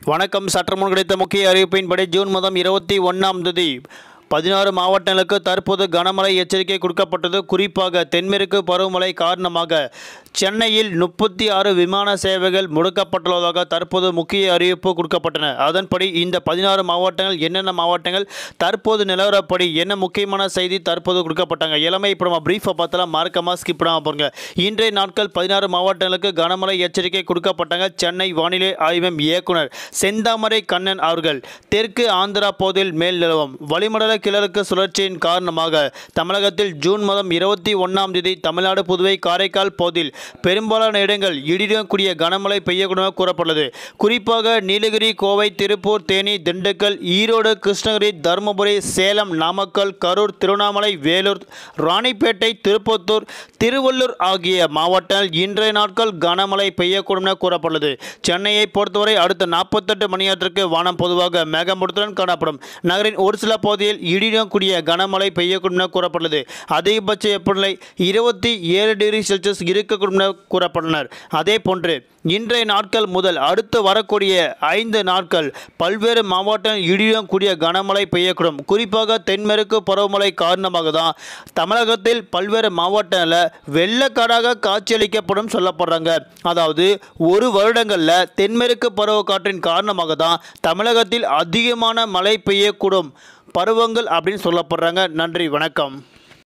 வணக்கம் சற்று முன் கிடைத்த முக்கிய அறிவிப்பின்படி ஜூன் மாதம் இருபத்தி ஒன்றாம் தேதி பதினாறு மாவட்டங்களுக்கு தற்போது கனமழை எச்சரிக்கை கொடுக்கப்பட்டது குறிப்பாக தென்மேற்கு பருவமழை காரணமாக சென்னையில் முப்பத்தி ஆறு விமான சேவைகள் முடக்கப்பட்டுள்ளதாக தற்போது முக்கிய அறிவிப்பு கொடுக்கப்பட்டன அதன்படி இந்த பதினாறு மாவட்டங்கள் என்னென்ன மாவட்டங்கள் தற்போது நிலவரப்படி என்ன முக்கியமான செய்தி தற்போது கொடுக்கப்பட்டாங்க எல்லாமே இப்போ நம்ம பிரீஃபை பார்த்தலாம் மறக்காம ஸ்கிப் பண்ணாமல் பாருங்க இன்றைய நாட்கள் பதினாறு மாவட்டங்களுக்கு கனமழை எச்சரிக்கை கொடுக்கப்பட்டாங்க சென்னை வானிலை ஆய்வு இயக்குனர் செந்தாமரை கண்ணன் அவர்கள் தெற்கு ஆந்திரா பகுதியில் மேல் நிலவும் வளிமண்டல கிழக்கு சுழற்சியின் காரணமாக தமிழகத்தில் ஜூன் மாதம் இருபத்தி ஒன்றாம் தேதி தமிழ்நாடு புதுவை காரைக்கால் பகுதியில் பெரும்பாலான இடங்கள் இடியுடன் கூடிய கனமழை பெய்யக்கூடும் என கூறப்பட்டுள்ளது குறிப்பாக நீலகிரி கோவை திருப்பூர் தேனி திண்டுக்கல் ஈரோடு கிருஷ்ணகிரி தருமபுரி சேலம் நாமக்கல் கரூர் திருவண்ணாமலை வேலூர் ராணிப்பேட்டை திருப்பத்தூர் திருவள்ளூர் ஆகிய மாவட்டங்கள் இன்றைய நாட்கள் கனமழை பெய்யக்கூடும் என கூறப்பட்டுள்ளது சென்னையை பொறுத்தவரை அடுத்த நாற்பத்தெட்டு மணி நேரத்திற்கு வானம் பொதுவாக மேகமூட்டத்துடன் காணப்படும் நகரின் ஒரு சில பகுதியில் இடியுடன் கூடிய கனமழை பெய்யக்கூடும் என கூறப்பட்டுள்ளது அதிகபட்ச வெப்பநிலை இருபத்தி ஏழு டிகிரி செல்சியஸ் இருக்கக்கூடும் என கூறப்பட்டனர் அதே போன்று இன்றைய நாட்கள் முதல் அடுத்து வரக்கூடிய ஐந்து நாட்கள் பல்வேறு மாவட்டம் இடியுடன் கூடிய கனமழை பெய்யக்கூடும் குறிப்பாக தென்மேற்கு பருவமழை காரணமாக தான் தமிழகத்தில் பல்வேறு மாவட்டங்களில் வெள்ளக்காடாக காட்சியளிக்கப்படும் சொல்லப்படுறாங்க அதாவது ஒரு வருடங்களில் தென்மேற்கு பருவ காற்றின் காரணமாக தான் தமிழகத்தில் அதிகமான மழை பெய்யக்கூடும் பருவங்கள் அப்படின்னு சொல்லப்படுறாங்க நன்றி வணக்கம்